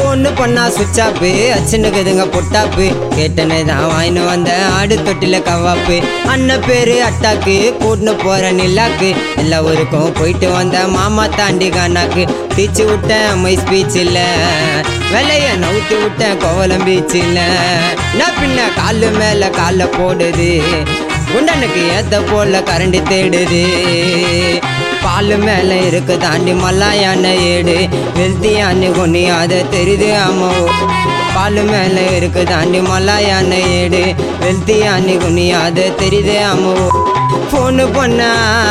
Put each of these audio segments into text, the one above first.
phone பண்ணா சுவிட்ச் ஆப்பு அச்சுனுக்குதுங்க பொட்டாப்பு கேட்டனே தான் வாங்கின்னு வந்த ஆடு தொட்டில கவாப்பு அண்ணன் பேரு அட்டாக்கு கூட்டுன்னு போற நில்லாக்கு எல்லா ஊருக்கும் போயிட்டு வந்த மாமா தாண்டி கானாக்கு தீச்சு விட்டேன் மை ஸ்பீச் இல்ல வெள்ளைய நவுத்து விட்டேன் கோவலம் பீச் இல்ல நான் பின்ன காலு மேல கால போடுது குண்டனுக்கு ஏத்த போல கரண்டி தேடுது பால் மேல இருக்கு தாண்டி மல்லாயான ஏடு வெல்த்தியான்னு கொன்னி அதை தெரியுது அம்மா பால் மேல இருக்கு தாண்டி மல்லாயான ஏடு வெல்த்தியான்னு கொன்னி அதை தெரியுது அம்மா ஃபோனு பண்ணா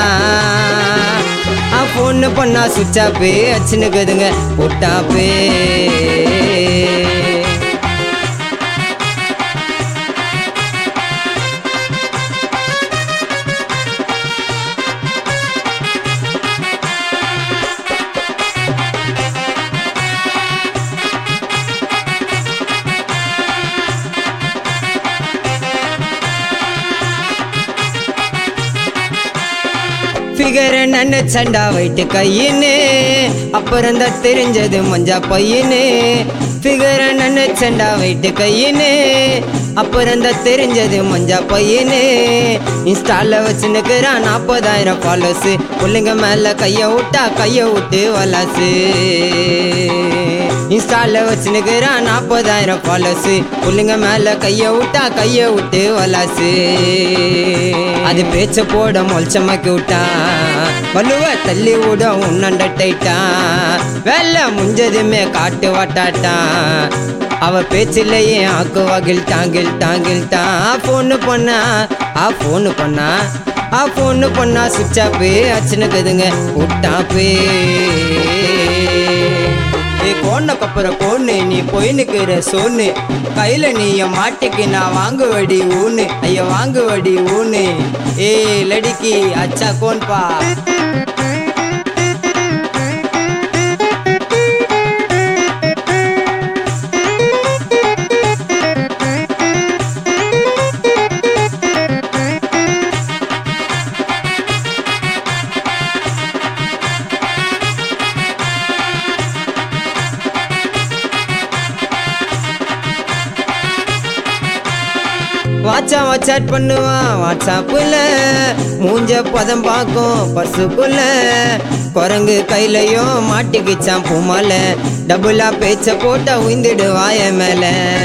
ஆ ஃபோனு பண்ணா சுவிட்ச் ஆப்பு அச்சுனுக்குதுங்க பொட்டாப்பு ஃபிகர் நினைச்சண்டா வைட்டு கையின்னு அப்புறம் தான் தெரிஞ்சது மஞ்சா பையனு ஃபிகர் நினைச்சண்டா வைட்டு கையின்னு அப்புறம் தான் தெரிஞ்சது மஞ்சா பையனு இன்ஸ்டால வச்சுன்னுக்குறான் நாற்பதாயிரம் ஃபாலோஸ் பிள்ளைங்க மேல கைய விட்டா கைய விட்டு வலாசு இன்ஸ்டால வச்சுன்னுக்குறான் நாற்பதாயிரம் ஃபாலோஸ் பிள்ளைங்க மேல கைய விட்டா கைய விட்டு வலாசு அது பேச்ச போட மொல்ச்சமாக்கி விட்டான் வலுவ தள்ளி விட உன்னண்ட டைட்டான் வேலை முஞ்சதுமே காட்டு வாட்டாட்டான் அவ பேச்சிலேயே ஆக்கு வகில் டாங்கில் டாங்கில் தான் ஃபோனு பண்ணா ஆ ஃபோனு பண்ணா ஆ ஃபோனு பண்ணா சுவிட்ச் ஆப்பு அச்சுனுக்குதுங்க விட்டாப்பு ஏ கோன்னக்கப்புறம் கோன்னு நீ போயினுக்குற சோன்னு கையில நீ என் மாட்டுக்கு நான் வாங்குவடி ஊன்னு ஐயா வாங்குவடி ஊன்னு ஏ லடிக்கி அச்சா கோன்பா வாட்சா வாட்சாட் பண்ணுவான் வாட்ஸ்அப்புல மூஞ்ச பதம் பார்க்கும் பர்சுக்குள்ள குரங்கு கையிலையும் மாட்டிக்கிச்சான் பூமால டபுளா பேச்ச போட்டா உயிந்துடுவாய மேல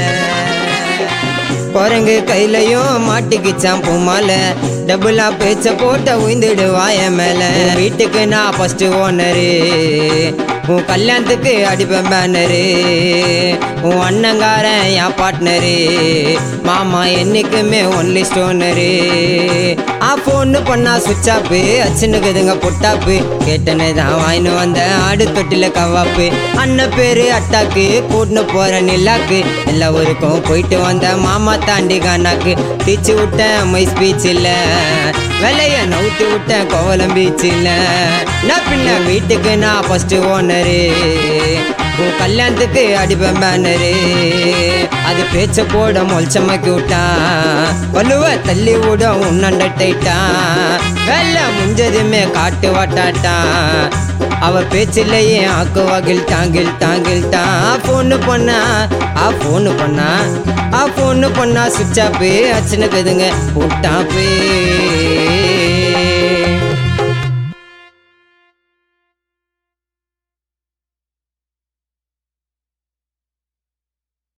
குரங்கு கையிலையும் மாட்டிக்கிச்சான் பூமால டபுளா பேச்ச போட்ட உயிந்துடுவாய மேல வீட்டுக்கு நான் ஃபர்ஸ்ட் ஓனரு உன் கல்யாணத்துக்கு அடிப்பேன் பேனரு உன் அண்ணங்காரன் என் பார்ட்னரு மாமா என்னைக்குமே ஒன்லி ஸ்டோனரு ஆ ஃபோனு பண்ணா சுவிட்ச் ஆப்பு அச்சுனுக்குதுங்க பொட்டாப்பு கேட்டனே தான் வாங்கின்னு வந்த ஆடு தொட்டில கவாப்பு அண்ணன் பேரு அட்டாக்கு கூட்டுன்னு போற நில்லாக்கு எல்லா ஊருக்கும் போயிட்டு வந்த மாமா தாண்டி கானாக்கு தீச்சு விட்டேன் மை ஸ்பீச் இல்ல வெள்ளைய நவுத்து விட்டேன் கோவலம் பீச் இல்ல நான் பின்ன வீட்டுக்கு நான் ஃபர்ஸ்ட் ஓனரு உன் கல்யாணத்துக்கு அடிப்பேன் பேனரு அது பேச்ச போட மொல்ச்சமாக்கி விட்டான் வலுவ தள்ளி விட உன்னண்ட டைட்டான் வேலை முஞ்சதுமே காட்டு வாட்டாட்டான் அவ பேச்சிலேயே ஆக்கு வகில் தாங்கில் தாங்கில் தான் ஃபோனு பண்ணா ஆ ஃபோனு பண்ணா ஆ ஃபோனு பண்ணா சுவிட்ச் ஆப்பு அச்சுனுக்குதுங்க விட்டாப்பு